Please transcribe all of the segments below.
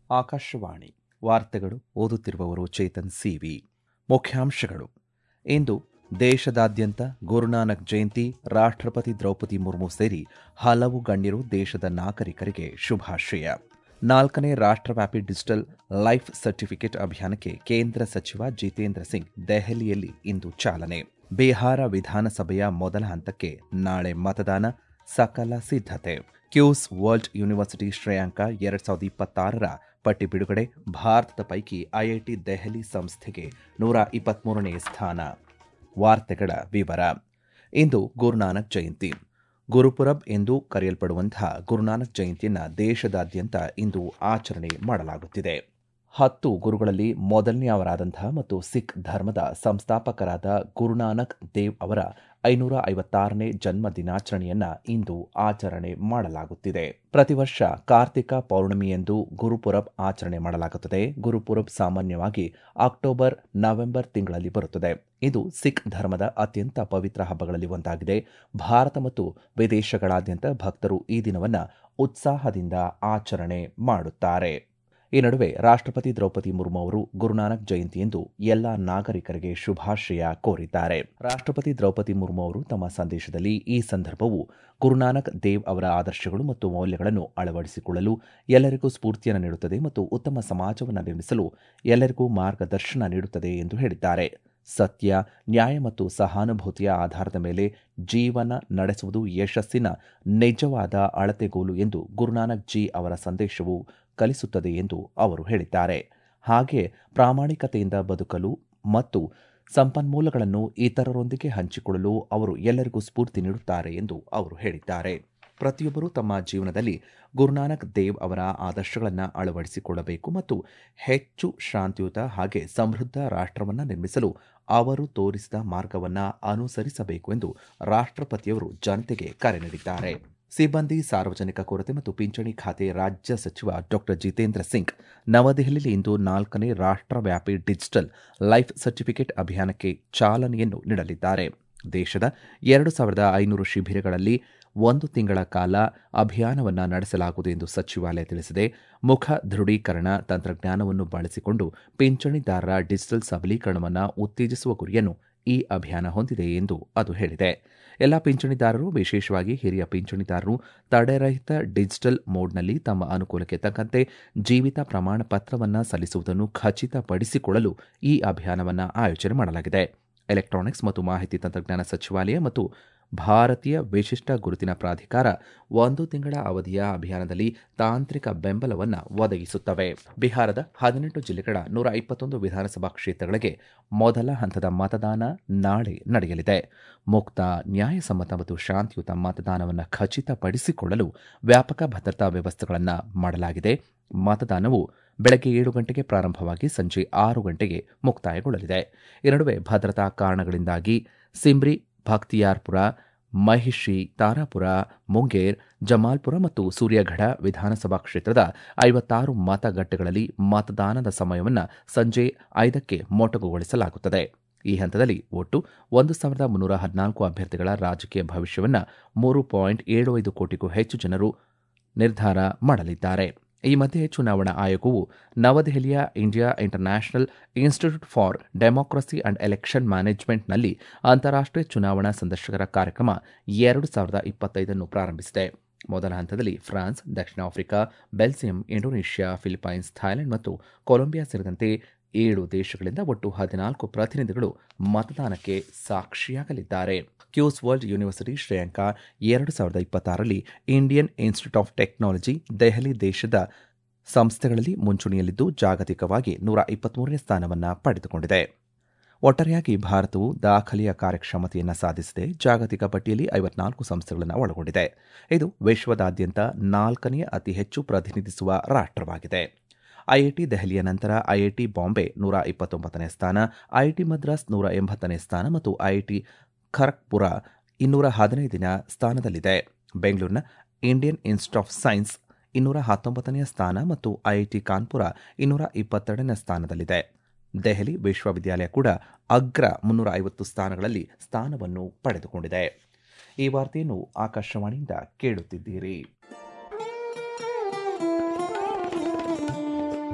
ಆಕಾಶವಾಣಿ ವಾರ್ತೆಗಳು ಓದುತ್ತಿರುವವರು ಚೇತನ್ ಸಿವಿ ಮುಖ್ಯಾಂಶಗಳು ಇಂದು ದೇಶದಾದ್ಯಂತ ಗುರುನಾನಕ್ ಜಯಂತಿ ರಾಷ್ಟ್ರಪತಿ ದ್ರೌಪದಿ ಮುರ್ಮು ಸೇರಿ ಹಲವು ಗಣ್ಯರು ದೇಶದ ನಾಗರಿಕರಿಗೆ ಶುಭಾಶಯ ನಾಲ್ಕನೇ ರಾಷ್ಟ್ರವ್ಯಾಪಿ ಡಿಜಿಟಲ್ ಲೈಫ್ ಸರ್ಟಿಫಿಕೇಟ್ ಅಭಿಯಾನಕ್ಕೆ ಕೇಂದ್ರ ಸಚಿವ ಜಿತೇಂದ್ರ ಸಿಂಗ್ ದೆಹಲಿಯಲ್ಲಿ ಇಂದು ಚಾಲನೆ ಬಿಹಾರ ವಿಧಾನಸಭೆಯ ಮೊದಲ ಹಂತಕ್ಕೆ ನಾಳೆ ಮತದಾನ ಸಕಲ ಸಿದ್ಧತೆ ಕ್ಯೂಸ್ ವರ್ಲ್ಡ್ ಯೂನಿವರ್ಸಿಟಿ ಶ್ರೇಯಾಂಕ ಎರಡ್ ಸಾವಿರದ ಇಪ್ಪತ್ತಾರರ ಪಟ್ಟಿ ಬಿಡುಗಡೆ ಭಾರತದ ಪೈಕಿ ಐಐಟಿ ದೆಹಲಿ ಸಂಸ್ಥೆಗೆ ನೂರ ಇಪ್ಪತ್ಮೂರನೇ ಸ್ಥಾನ ವಾರ್ತೆಗಳ ವಿವರ ಇಂದು ಗುರುನಾನಕ್ ಜಯಂತಿ ಗುರುಪುರಬ್ ಎಂದು ಕರೆಯಲ್ಪಡುವಂತಹ ಗುರುನಾನಕ್ ಜಯಂತಿಯನ್ನು ದೇಶದಾದ್ಯಂತ ಇಂದು ಆಚರಣೆ ಮಾಡಲಾಗುತ್ತಿದೆ ಹತ್ತು ಗುರುಗಳಲ್ಲಿ ಮೊದಲನೆಯವರಾದಂತಹ ಮತ್ತು ಸಿಖ್ ಧರ್ಮದ ಸಂಸ್ಥಾಪಕರಾದ ಗುರುನಾನಕ್ ದೇವ್ ಅವರ ಐನೂರ ಐವತ್ತಾರನೇ ಜನ್ಮ ದಿನಾಚರಣೆಯನ್ನ ಇಂದು ಆಚರಣೆ ಮಾಡಲಾಗುತ್ತಿದೆ ಪ್ರತಿ ವರ್ಷ ಕಾರ್ತಿಕ ಪೌರ್ಣಮಿಯೆಂದು ಗುರುಪುರಬ್ ಆಚರಣೆ ಮಾಡಲಾಗುತ್ತದೆ ಗುರುಪುರಬ್ ಸಾಮಾನ್ಯವಾಗಿ ಅಕ್ಟೋಬರ್ ನವೆಂಬರ್ ತಿಂಗಳಲ್ಲಿ ಬರುತ್ತದೆ ಇದು ಸಿಖ್ ಧರ್ಮದ ಅತ್ಯಂತ ಪವಿತ್ರ ಹಬ್ಬಗಳಲ್ಲಿ ಒಂದಾಗಿದೆ ಭಾರತ ಮತ್ತು ವಿದೇಶಗಳಾದ್ಯಂತ ಭಕ್ತರು ಈ ದಿನವನ್ನು ಉತ್ಸಾಹದಿಂದ ಆಚರಣೆ ಮಾಡುತ್ತಾರೆ ಈ ನಡುವೆ ರಾಷ್ಟ್ರಪತಿ ದ್ರೌಪದಿ ಮುರ್ಮು ಅವರು ಗುರುನಾನಕ್ ಜಯಂತಿಯೆಂದು ಎಲ್ಲ ನಾಗರಿಕರಿಗೆ ಶುಭಾಶಯ ಕೋರಿದ್ದಾರೆ ರಾಷ್ಟ್ರಪತಿ ದ್ರೌಪದಿ ಮುರ್ಮು ಅವರು ತಮ್ಮ ಸಂದೇಶದಲ್ಲಿ ಈ ಸಂದರ್ಭವು ಗುರುನಾನಕ್ ದೇವ್ ಅವರ ಆದರ್ಶಗಳು ಮತ್ತು ಮೌಲ್ಯಗಳನ್ನು ಅಳವಡಿಸಿಕೊಳ್ಳಲು ಎಲ್ಲರಿಗೂ ಸ್ಫೂರ್ತಿಯನ್ನು ನೀಡುತ್ತದೆ ಮತ್ತು ಉತ್ತಮ ಸಮಾಜವನ್ನು ನಿರ್ಮಿಸಲು ಎಲ್ಲರಿಗೂ ಮಾರ್ಗದರ್ಶನ ನೀಡುತ್ತದೆ ಎಂದು ಹೇಳಿದ್ದಾರೆ ಸತ್ಯ ನ್ಯಾಯ ಮತ್ತು ಸಹಾನುಭೂತಿಯ ಆಧಾರದ ಮೇಲೆ ಜೀವನ ನಡೆಸುವುದು ಯಶಸ್ಸಿನ ನಿಜವಾದ ಅಳತೆಗೋಲು ಎಂದು ಗುರುನಾನಕ್ ಜಿ ಅವರ ಸಂದೇಶವು ಕಲಿಸುತ್ತದೆ ಎಂದು ಅವರು ಹೇಳಿದ್ದಾರೆ ಹಾಗೆ ಪ್ರಾಮಾಣಿಕತೆಯಿಂದ ಬದುಕಲು ಮತ್ತು ಸಂಪನ್ಮೂಲಗಳನ್ನು ಇತರರೊಂದಿಗೆ ಹಂಚಿಕೊಳ್ಳಲು ಅವರು ಎಲ್ಲರಿಗೂ ಸ್ಫೂರ್ತಿ ನೀಡುತ್ತಾರೆ ಎಂದು ಅವರು ಹೇಳಿದ್ದಾರೆ ಪ್ರತಿಯೊಬ್ಬರೂ ತಮ್ಮ ಜೀವನದಲ್ಲಿ ಗುರುನಾನಕ್ ದೇವ್ ಅವರ ಆದರ್ಶಗಳನ್ನು ಅಳವಡಿಸಿಕೊಳ್ಳಬೇಕು ಮತ್ತು ಹೆಚ್ಚು ಶಾಂತಿಯುತ ಹಾಗೆ ಸಮೃದ್ಧ ರಾಷ್ಟ್ರವನ್ನು ನಿರ್ಮಿಸಲು ಅವರು ತೋರಿಸಿದ ಮಾರ್ಗವನ್ನು ಅನುಸರಿಸಬೇಕು ಎಂದು ರಾಷ್ಟ್ರಪತಿಯವರು ಜನತೆಗೆ ಕರೆ ನೀಡಿದ್ದಾರೆ ಸಿಬ್ಬಂದಿ ಸಾರ್ವಜನಿಕ ಕೊರತೆ ಮತ್ತು ಪಿಂಚಣಿ ಖಾತೆ ರಾಜ್ಯ ಸಚಿವ ಡಾ ಜಿತೇಂದ್ರ ಸಿಂಗ್ ನವದೆಹಲಿಯಲ್ಲಿ ಇಂದು ನಾಲ್ಕನೇ ರಾಷ್ಟ್ರವ್ಯಾಪಿ ಡಿಜಿಟಲ್ ಲೈಫ್ ಸರ್ಟಿಫಿಕೇಟ್ ಅಭಿಯಾನಕ್ಕೆ ಚಾಲನೆಯನ್ನು ನೀಡಲಿದ್ದಾರೆ ದೇಶದ ಎರಡು ಸಾವಿರದ ಐನೂರು ಶಿಬಿರಗಳಲ್ಲಿ ಒಂದು ತಿಂಗಳ ಕಾಲ ಅಭಿಯಾನವನ್ನು ನಡೆಸಲಾಗುವುದು ಎಂದು ಸಚಿವಾಲಯ ತಿಳಿಸಿದೆ ಮುಖ ದೃಢೀಕರಣ ತಂತ್ರಜ್ಞಾನವನ್ನು ಬಳಸಿಕೊಂಡು ಪಿಂಚಣಿದಾರರ ಡಿಜಿಟಲ್ ಸಬಲೀಕರಣವನ್ನು ಉತ್ತೇಜಿಸುವ ಗುರಿಯನ್ನು ಈ ಅಭಿಯಾನ ಹೊಂದಿದೆ ಎಂದು ಅದು ಹೇಳಿದೆ ಎಲ್ಲ ಪಿಂಚಣಿದಾರರು ವಿಶೇಷವಾಗಿ ಹಿರಿಯ ಪಿಂಚಣಿದಾರರು ತಡೆರಹಿತ ಡಿಜಿಟಲ್ ಮೋಡ್ನಲ್ಲಿ ತಮ್ಮ ಅನುಕೂಲಕ್ಕೆ ತಕ್ಕಂತೆ ಜೀವಿತ ಪ್ರಮಾಣ ಪತ್ರವನ್ನು ಸಲ್ಲಿಸುವುದನ್ನು ಖಚಿತಪಡಿಸಿಕೊಳ್ಳಲು ಈ ಅಭಿಯಾನವನ್ನು ಆಯೋಜನೆ ಮಾಡಲಾಗಿದೆ ಎಲೆಕ್ಟ್ರಾನಿಕ್ಸ್ ಮತ್ತು ಮಾಹಿತಿ ತಂತ್ರಜ್ಞಾನ ಸಚಿವಾಲಯ ಮತ್ತು ಭಾರತೀಯ ವಿಶಿಷ್ಟ ಗುರುತಿನ ಪ್ರಾಧಿಕಾರ ಒಂದು ತಿಂಗಳ ಅವಧಿಯ ಅಭಿಯಾನದಲ್ಲಿ ತಾಂತ್ರಿಕ ಬೆಂಬಲವನ್ನು ಒದಗಿಸುತ್ತವೆ ಬಿಹಾರದ ಹದಿನೆಂಟು ಜಿಲ್ಲೆಗಳ ನೂರ ಇಪ್ಪತ್ತೊಂದು ವಿಧಾನಸಭಾ ಕ್ಷೇತ್ರಗಳಿಗೆ ಮೊದಲ ಹಂತದ ಮತದಾನ ನಾಳೆ ನಡೆಯಲಿದೆ ಮುಕ್ತ ನ್ಯಾಯಸಮ್ಮತ ಮತ್ತು ಶಾಂತಿಯುತ ಮತದಾನವನ್ನು ಖಚಿತಪಡಿಸಿಕೊಳ್ಳಲು ವ್ಯಾಪಕ ಭದ್ರತಾ ವ್ಯವಸ್ಥೆಗಳನ್ನು ಮಾಡಲಾಗಿದೆ ಮತದಾನವು ಬೆಳಗ್ಗೆ ಏಳು ಗಂಟೆಗೆ ಪ್ರಾರಂಭವಾಗಿ ಸಂಜೆ ಆರು ಗಂಟೆಗೆ ಮುಕ್ತಾಯಗೊಳ್ಳಲಿದೆ ಈ ನಡುವೆ ಭದ್ರತಾ ಕಾರಣಗಳಿಂದಾಗಿ ಸಿಂಬ್ರಿ ಭಕ್ತಿಯಾರ್ಪುರ ಮಹಿಷಿ ತಾರಾಪುರ ಮುಂಗೇರ್ ಜಮಾಲ್ಪುರ ಮತ್ತು ಸೂರ್ಯಗಢ ವಿಧಾನಸಭಾ ಕ್ಷೇತ್ರದ ಐವತ್ತಾರು ಮತಗಟ್ಟೆಗಳಲ್ಲಿ ಮತದಾನದ ಸಮಯವನ್ನು ಸಂಜೆ ಐದಕ್ಕೆ ಮೊಟಕುಗೊಳಿಸಲಾಗುತ್ತದೆ ಈ ಹಂತದಲ್ಲಿ ಒಟ್ಟು ಒಂದು ಸಾವಿರದ ಮುನ್ನೂರ ಹದಿನಾಲ್ಕು ಅಭ್ಯರ್ಥಿಗಳ ರಾಜಕೀಯ ಭವಿಷ್ಯವನ್ನು ಮೂರು ಪಾಯಿಂಟ್ ಏಳು ಐದು ಕೋಟಿಗೂ ಹೆಚ್ಚು ಜನರು ನಿರ್ಧಾರ ಮಾಡಲಿದ್ದಾರೆ ಈ ಮಧ್ಯೆ ಚುನಾವಣಾ ಆಯೋಗವು ನವದೆಹಲಿಯ India international institute for democracy and election ಮ್ಯಾನೇಜ್ಮೆಂಟ್ನಲ್ಲಿ ಅಂತಾರಾಷ್ಟೀಯ ಚುನಾವಣಾ ಸಂದರ್ಶಕರ ಕಾರ್ಯಕ್ರಮ ಎರಡು ಸಾವಿರದ ಇಪ್ಪತ್ತೈದನ್ನು ಪ್ರಾರಂಭಿಸಿದೆ ಮೊದಲ ಹಂತದಲ್ಲಿ ಫ್ರಾನ್ಸ್ ದಕ್ಷಿಣ Africa Belgium Indonesia Philippines Thailand ಮತ್ತು ಕೊಲಂಬಿಯಾ ಸೇರಿದಂತೆ ಏಳು ದೇಶಗಳಿಂದ ಒಟ್ಟು ಹದಿನಾಲ್ಕು ಪ್ರತಿನಿಧಿಗಳು ಮತದಾನಕ್ಕೆ ಸಾಕ್ಷಿಯಾಗಲಿದ್ದಾರೆ ಕ್ಯೂಸ್ ವರ್ಲ್ಡ್ ಯೂನಿವರ್ಸಿಟಿ ಶ್ರೇಯಾಂಕ ಎರಡು ಸಾವಿರದ ಇಪ್ಪತ್ತಾರರಲ್ಲಿ Indian institute of technology Delhi ದೇಶದ ಸಂಸ್ಥೆಗಳಲ್ಲಿ ಮುಂಚೂಣಿಯಲ್ಲಿದ್ದು ಜಾಗತಿಕವಾಗಿ ನೂರ ಇಪ್ಪತ್ಮೂರನೇ ಸ್ಥಾನವನ್ನು ಪಡೆದುಕೊಂಡಿದೆ ಒಟ್ಟಾರೆಯಾಗಿ ಭಾರತವು ದಾಖಲೆಯ ಕಾರ್ಯಕ್ಷಮತೆಯನ್ನು ಸಾಧಿಸಿದೆ ಜಾಗತಿಕ ಪಟ್ಟಿಯಲ್ಲಿ ಐವತ್ನಾಲ್ಕು ಸಂಸ್ಥೆಗಳನ್ನು ಒಳಗೊಂಡಿದೆ ಇದು ವಿಶ್ವದಾದ್ಯಂತ ನಾಲ್ಕನೇ ಅತಿ ಹೆಚ್ಚು ಪ್ರತಿನಿಧಿಸುವ ರಾಷ್ಟ್ರವಾಗಿದೆ ಐಐಟಿ ದೆಹಲಿಯ ನಂತರ ಐಐಟಿ ಬಾಂಬೆ ನೂರ ಇಪ್ಪತ್ತೊಂಬತ್ತನೇ ಸ್ಥಾನ ಐಐಟಿ ಮದ್ರಾಸ್ ನೂರ ಎಂಬತ್ತನೇ ಸ್ಥಾನ ಮತ್ತು ಐಐಟಿ ಖರಗ್ಪುರ ಇನ್ನೂರ ಹದಿನೈದನೇ ಸ್ಥಾನದಲ್ಲಿದೆ ಬೆಂಗಳೂರಿನ ಇಂಡಿಯನ್ ಇನ್ಸ್ಟಿಟ್ಯೂಟ್ ಆಫ್ ಸೈನ್ಸ್ ಇನ್ನೂರ ಹತ್ತೊಂಬತ್ತನೆಯ ಸ್ಥಾನ ಮತ್ತು ಐಐಟಿ ಕಾನ್ಪುರ ಇನ್ನೂರ ಇಪ್ಪತ್ತೆರಡನೇ ಸ್ಥಾನದಲ್ಲಿದೆ ದೆಹಲಿ ವಿಶ್ವವಿದ್ಯಾಲಯ ಕೂಡ ಅಗ್ರ ಮುನ್ನೂರ ಐವತ್ತು ಸ್ಥಾನಗಳಲ್ಲಿ ಸ್ಥಾನವನ್ನು ಪಡೆದುಕೊಂಡಿದೆ ಈ ವಾರ್ತೆಯನ್ನು ಆಕಾಶವಾಣಿಯಿಂದ ಕೇಳುತ್ತಿದ್ದೀರಿ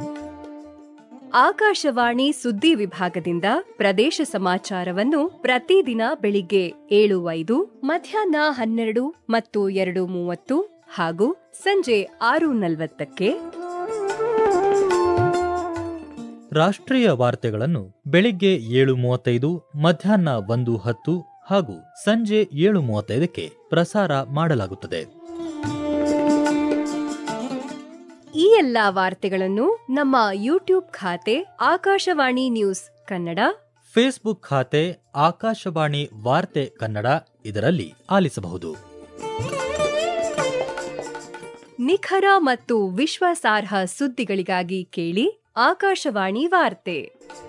ಆಕಾಶವಾಣಿ ಸುದ್ದಿ ವಿಭಾಗದಿಂದ ಪ್ರದೇಶ ಸಮಾಚಾರವನ್ನು ಪ್ರತಿದಿನ ಬೆಳಿಗ್ಗೆ ಏಳು ಐದು ಮಧ್ಯಾಹ್ನ ಹನ್ನೆರಡು ಮತ್ತು ಎರಡು ಮೂವತ್ತು ಹಾಗೂ ಸಂಜೆ ಆರು ನಲವತ್ತಕ್ಕೆ ರಾಷ್ಟ್ರೀಯ ವಾರ್ತೆಗಳನ್ನು ಬೆಳಿಗ್ಗೆ ಏಳು ಮೂವತ್ತೈದು ಮಧ್ಯಾಹ್ನ ಒಂದು ಹತ್ತು ಹಾಗೂ ಸಂಜೆ ಏಳು ಮೂವತ್ತೈದಕ್ಕೆ ಪ್ರಸಾರ ಮಾಡಲಾಗುತ್ತದೆ ಈ ಎಲ್ಲಾ ವಾರ್ತೆಗಳನ್ನು ನಮ್ಮ ಯೂಟ್ಯೂಬ್ ಖಾತೆ ಆಕಾಶವಾಣಿ ನ್ಯೂಸ್ ಕನ್ನಡ ಫೇಸ್ಬುಕ್ ಖಾತೆ ಆಕಾಶವಾಣಿ ವಾರ್ತೆ ಕನ್ನಡ ಇದರಲ್ಲಿ ಆಲಿಸಬಹುದು ನಿಖರ ಮತ್ತು ವಿಶ್ವಾಸಾರ್ಹ ಸುದ್ದಿಗಳಿಗಾಗಿ ಕೇಳಿ ಆಕಾಶವಾಣಿ ವಾರ್ತೆ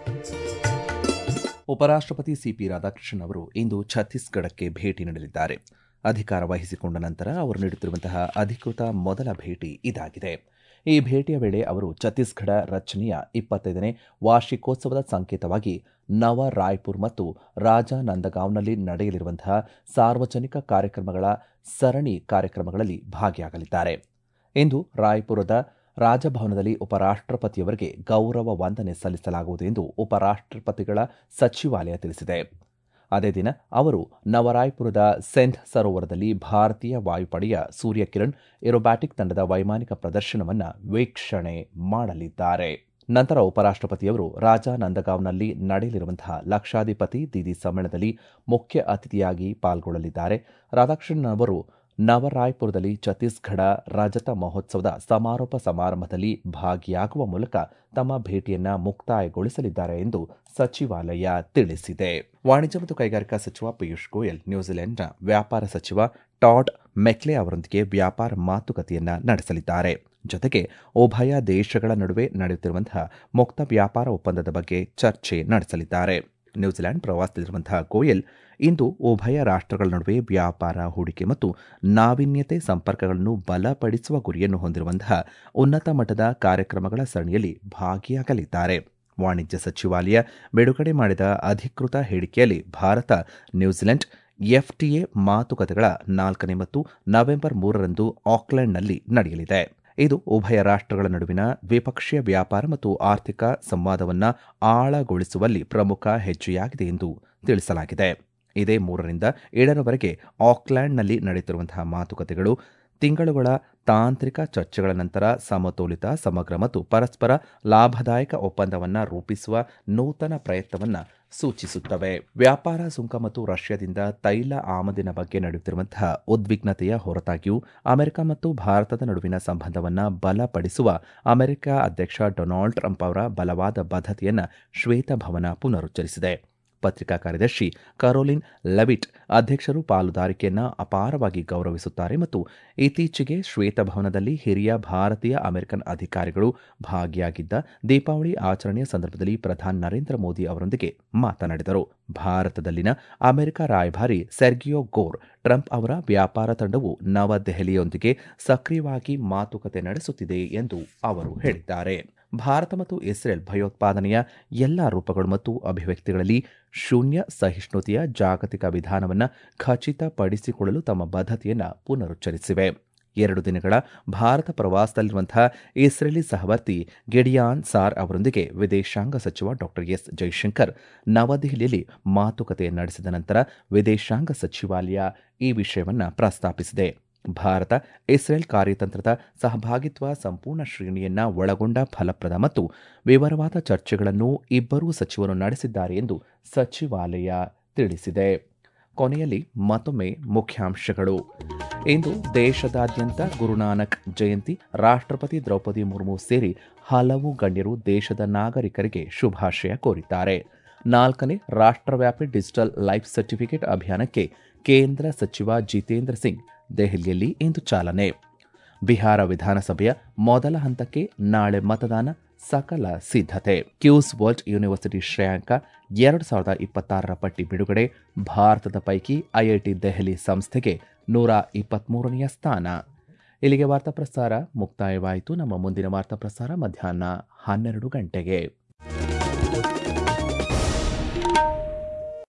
ಉಪರಾಷ್ಟ್ರಪತಿ ಸಿಪಿ ರಾಧಾಕೃಷ್ಣನ್ ಅವರು ಇಂದು ಛತ್ತೀಸ್ಗಢಕ್ಕೆ ಭೇಟಿ ನೀಡಲಿದ್ದಾರೆ ಅಧಿಕಾರ ವಹಿಸಿಕೊಂಡ ನಂತರ ಅವರು ನೀಡುತ್ತಿರುವಂತಹ ಅಧಿಕೃತ ಮೊದಲ ಭೇಟಿ ಇದಾಗಿದೆ ಈ ಭೇಟಿಯ ವೇಳೆ ಅವರು ಛತ್ತೀಸ್ಗಢ ರಚನೆಯ ಇಪ್ಪತ್ತೈದನೇ ವಾರ್ಷಿಕೋತ್ಸವದ ಸಂಕೇತವಾಗಿ ನವ ರಾಯ್ಪುರ್ ಮತ್ತು ರಾಜಾನಂದಗಾಂವ್ನಲ್ಲಿ ನಡೆಯಲಿರುವಂತಹ ಸಾರ್ವಜನಿಕ ಕಾರ್ಯಕ್ರಮಗಳ ಸರಣಿ ಕಾರ್ಯಕ್ರಮಗಳಲ್ಲಿ ಭಾಗಿಯಾಗಲಿದ್ದಾರೆ ಇಂದು ರಾಯ್ಪುರದ ರಾಜಭವನದಲ್ಲಿ ಉಪರಾಷ್ಟ್ರಪತಿಯವರಿಗೆ ಗೌರವ ವಂದನೆ ಸಲ್ಲಿಸಲಾಗುವುದು ಎಂದು ಉಪರಾಷ್ಟ್ರಪತಿಗಳ ಸಚಿವಾಲಯ ತಿಳಿಸಿದೆ ಅದೇ ದಿನ ಅವರು ನವರಾಯ್ಪುರದ ಸೆಂಧ್ ಸರೋವರದಲ್ಲಿ ಭಾರತೀಯ ವಾಯುಪಡೆಯ ಸೂರ್ಯಕಿರಣ್ ಏರೋಬ್ಯಾಟಿಕ್ ತಂಡದ ವೈಮಾನಿಕ ಪ್ರದರ್ಶನವನ್ನು ವೀಕ್ಷಣೆ ಮಾಡಲಿದ್ದಾರೆ ನಂತರ ಉಪರಾಷ್ಟ್ರಪತಿಯವರು ರಾಜಾನಂದಗಾಂವ್ನಲ್ಲಿ ನಡೆಯಲಿರುವಂತಹ ಲಕ್ಷಾಧಿಪತಿ ದೀದಿ ಸಮ್ಮೇಳನದಲ್ಲಿ ಮುಖ್ಯ ಅತಿಥಿಯಾಗಿ ಪಾಲ್ಗೊಳ್ಳಲಿದ್ದಾರೆ ರಾಧಾಕೃಷ್ಣನ್ ಅವರು ನವರಾಯ್ಪುರದಲ್ಲಿ ಛತ್ತೀಸ್ಗಢ ರಜತ ಮಹೋತ್ಸವದ ಸಮಾರೋಪ ಸಮಾರಂಭದಲ್ಲಿ ಭಾಗಿಯಾಗುವ ಮೂಲಕ ತಮ್ಮ ಭೇಟಿಯನ್ನ ಮುಕ್ತಾಯಗೊಳಿಸಲಿದ್ದಾರೆ ಎಂದು ಸಚಿವಾಲಯ ತಿಳಿಸಿದೆ ವಾಣಿಜ್ಯ ಮತ್ತು ಕೈಗಾರಿಕಾ ಸಚಿವ ಪಿಯೂಷ್ ಗೋಯಲ್ ನ್ಯೂಜಿಲೆಂಡ್ನ ವ್ಯಾಪಾರ ಸಚಿವ ಟಾಡ್ ಮೆಕ್ಲೆ ಅವರೊಂದಿಗೆ ವ್ಯಾಪಾರ ಮಾತುಕತೆಯನ್ನ ನಡೆಸಲಿದ್ದಾರೆ ಜೊತೆಗೆ ಉಭಯ ದೇಶಗಳ ನಡುವೆ ನಡೆಯುತ್ತಿರುವಂತಹ ಮುಕ್ತ ವ್ಯಾಪಾರ ಒಪ್ಪಂದದ ಬಗ್ಗೆ ಚರ್ಚೆ ನಡೆಸಲಿದ್ದಾರೆ ನ್ಯೂಜಿಲೆಂಡ್ ಪ್ರವಾಸದಲ್ಲಿರುವಂತಹ ಗೋಯಲ್ ಇಂದು ಉಭಯ ರಾಷ್ಟ್ರಗಳ ನಡುವೆ ವ್ಯಾಪಾರ ಹೂಡಿಕೆ ಮತ್ತು ನಾವೀನ್ಯತೆ ಸಂಪರ್ಕಗಳನ್ನು ಬಲಪಡಿಸುವ ಗುರಿಯನ್ನು ಹೊಂದಿರುವಂತಹ ಉನ್ನತ ಮಟ್ಟದ ಕಾರ್ಯಕ್ರಮಗಳ ಸರಣಿಯಲ್ಲಿ ಭಾಗಿಯಾಗಲಿದ್ದಾರೆ ವಾಣಿಜ್ಯ ಸಚಿವಾಲಯ ಬಿಡುಗಡೆ ಮಾಡಿದ ಅಧಿಕೃತ ಹೇಳಿಕೆಯಲ್ಲಿ ಭಾರತ ನ್ಯೂಜಿಲೆಂಡ್ ಎಫ್ಟಿಎ ಮಾತುಕತೆಗಳ ನಾಲ್ಕನೇ ಮತ್ತು ನವೆಂಬರ್ ಮೂರರಂದು ಆಕ್ಲೆಂಡ್ನಲ್ಲಿ ನಡೆಯಲಿದೆ ಇದು ಉಭಯ ರಾಷ್ಟ್ರಗಳ ನಡುವಿನ ದ್ವಿಪಕ್ಷೀಯ ವ್ಯಾಪಾರ ಮತ್ತು ಆರ್ಥಿಕ ಸಂವಾದವನ್ನು ಆಳಗೊಳಿಸುವಲ್ಲಿ ಪ್ರಮುಖ ಹೆಜ್ಜೆಯಾಗಿದೆ ಎಂದು ತಿಳಿಸಲಾಗಿದೆ ಇದೇ ಮೂರರಿಂದ ಏಳರವರೆಗೆ ಆಕ್ಲ್ಯಾಂಡ್ನಲ್ಲಿ ನಡೆಯುತ್ತಿರುವಂತಹ ಮಾತುಕತೆಗಳು ತಿಂಗಳುಗಳ ತಾಂತ್ರಿಕ ಚರ್ಚೆಗಳ ನಂತರ ಸಮತೋಲಿತ ಸಮಗ್ರ ಮತ್ತು ಪರಸ್ಪರ ಲಾಭದಾಯಕ ಒಪ್ಪಂದವನ್ನು ರೂಪಿಸುವ ನೂತನ ಪ್ರಯತ್ನವನ್ನು ಸೂಚಿಸುತ್ತವೆ ವ್ಯಾಪಾರ ಸುಂಕ ಮತ್ತು ರಷ್ಯಾದಿಂದ ತೈಲ ಆಮದಿನ ಬಗ್ಗೆ ನಡೆಯುತ್ತಿರುವಂತಹ ಉದ್ವಿಗ್ನತೆಯ ಹೊರತಾಗಿಯೂ ಅಮೆರಿಕ ಮತ್ತು ಭಾರತದ ನಡುವಿನ ಸಂಬಂಧವನ್ನು ಬಲಪಡಿಸುವ ಅಮೆರಿಕ ಅಧ್ಯಕ್ಷ ಡೊನಾಲ್ಡ್ ಟ್ರಂಪ್ ಅವರ ಬಲವಾದ ಬದ್ಧತೆಯನ್ನು ಶ್ವೇತಭವನ ಪುನರುಚ್ಚರಿಸಿದೆ ಪತ್ರಿಕಾ ಕಾರ್ಯದರ್ಶಿ ಕರೋಲಿನ್ ಲೆವಿಟ್ ಅಧ್ಯಕ್ಷರು ಪಾಲುದಾರಿಕೆಯನ್ನು ಅಪಾರವಾಗಿ ಗೌರವಿಸುತ್ತಾರೆ ಮತ್ತು ಇತ್ತೀಚೆಗೆ ಶ್ವೇತಭವನದಲ್ಲಿ ಹಿರಿಯ ಭಾರತೀಯ ಅಮೆರಿಕನ್ ಅಧಿಕಾರಿಗಳು ಭಾಗಿಯಾಗಿದ್ದ ದೀಪಾವಳಿ ಆಚರಣೆಯ ಸಂದರ್ಭದಲ್ಲಿ ಪ್ರಧಾನಿ ನರೇಂದ್ರ ಮೋದಿ ಅವರೊಂದಿಗೆ ಮಾತನಾಡಿದರು ಭಾರತದಲ್ಲಿನ ಅಮೆರಿಕ ರಾಯಭಾರಿ ಸೆರ್ಗಿಯೋ ಗೋರ್ ಟ್ರಂಪ್ ಅವರ ವ್ಯಾಪಾರ ತಂಡವು ನವದೆಹಲಿಯೊಂದಿಗೆ ಸಕ್ರಿಯವಾಗಿ ಮಾತುಕತೆ ನಡೆಸುತ್ತಿದೆ ಎಂದು ಅವರು ಹೇಳಿದ್ದಾರೆ ಭಾರತ ಮತ್ತು ಇಸ್ರೇಲ್ ಭಯೋತ್ಪಾದನೆಯ ಎಲ್ಲ ರೂಪಗಳು ಮತ್ತು ಅಭಿವ್ಯಕ್ತಿಗಳಲ್ಲಿ ಶೂನ್ಯ ಸಹಿಷ್ಣುತೆಯ ಜಾಗತಿಕ ವಿಧಾನವನ್ನು ಖಚಿತಪಡಿಸಿಕೊಳ್ಳಲು ತಮ್ಮ ಬದ್ಧತೆಯನ್ನು ಪುನರುಚ್ಚರಿಸಿವೆ ಎರಡು ದಿನಗಳ ಭಾರತ ಪ್ರವಾಸದಲ್ಲಿರುವಂತಹ ಇಸ್ರೇಲಿ ಸಹವರ್ತಿ ಗೆಡಿಯಾನ್ ಸಾರ್ ಅವರೊಂದಿಗೆ ವಿದೇಶಾಂಗ ಸಚಿವ ಡಾಕ್ಟರ್ ಎಸ್ ಜೈಶಂಕರ್ ನವದೆಹಲಿಯಲ್ಲಿ ಮಾತುಕತೆ ನಡೆಸಿದ ನಂತರ ವಿದೇಶಾಂಗ ಸಚಿವಾಲಯ ಈ ವಿಷಯವನ್ನು ಪ್ರಸ್ತಾಪಿಸಿದೆ ಭಾರತ ಇಸ್ರೇಲ್ ಕಾರ್ಯತಂತ್ರದ ಸಹಭಾಗಿತ್ವ ಸಂಪೂರ್ಣ ಶ್ರೇಣಿಯನ್ನ ಒಳಗೊಂಡ ಫಲಪ್ರದ ಮತ್ತು ವಿವರವಾದ ಚರ್ಚೆಗಳನ್ನು ಇಬ್ಬರೂ ಸಚಿವರು ನಡೆಸಿದ್ದಾರೆ ಎಂದು ಸಚಿವಾಲಯ ತಿಳಿಸಿದೆ ಕೊನೆಯಲ್ಲಿ ಮತ್ತೊಮ್ಮೆ ಮುಖ್ಯಾಂಶಗಳು ಇಂದು ದೇಶದಾದ್ಯಂತ ಗುರುನಾನಕ್ ಜಯಂತಿ ರಾಷ್ಟ್ರಪತಿ ದ್ರೌಪದಿ ಮುರ್ಮು ಸೇರಿ ಹಲವು ಗಣ್ಯರು ದೇಶದ ನಾಗರಿಕರಿಗೆ ಶುಭಾಶಯ ಕೋರಿದ್ದಾರೆ ನಾಲ್ಕನೇ ರಾಷ್ಟ್ರವ್ಯಾಪಿ ಡಿಜಿಟಲ್ ಲೈಫ್ ಸರ್ಟಿಫಿಕೇಟ್ ಅಭಿಯಾನಕ್ಕೆ ಕೇಂದ್ರ ಸಚಿವ ಜಿತೇಂದ್ರ ಸಿಂಗ್ ದೆಹಲಿಯಲ್ಲಿ ಇಂದು ಚಾಲನೆ ಬಿಹಾರ ವಿಧಾನಸಭೆಯ ಮೊದಲ ಹಂತಕ್ಕೆ ನಾಳೆ ಮತದಾನ ಸಕಲ ಸಿದ್ಧತೆ ಕ್ಯೂಸ್ ವರ್ಲ್ಡ್ ಯೂನಿವರ್ಸಿಟಿ ಶ್ರೇಯಾಂಕ ಎರಡು ಸಾವಿರದ ಇಪ್ಪತ್ತಾರರ ಪಟ್ಟಿ ಬಿಡುಗಡೆ ಭಾರತದ ಪೈಕಿ ಐಐಟಿ ದೆಹಲಿ ಸಂಸ್ಥೆಗೆ ನೂರ ಇಪ್ಪತ್ಮೂರನೆಯ ಸ್ಥಾನ ಇಲ್ಲಿಗೆ ವಾರ್ತಾ ಪ್ರಸಾರ ಮುಕ್ತಾಯವಾಯಿತು ನಮ್ಮ ಮುಂದಿನ ವಾರ್ತಾ ಪ್ರಸಾರ ಮಧ್ಯಾಹ್ನ ಹನ್ನೆರಡು ಗಂಟೆಗೆ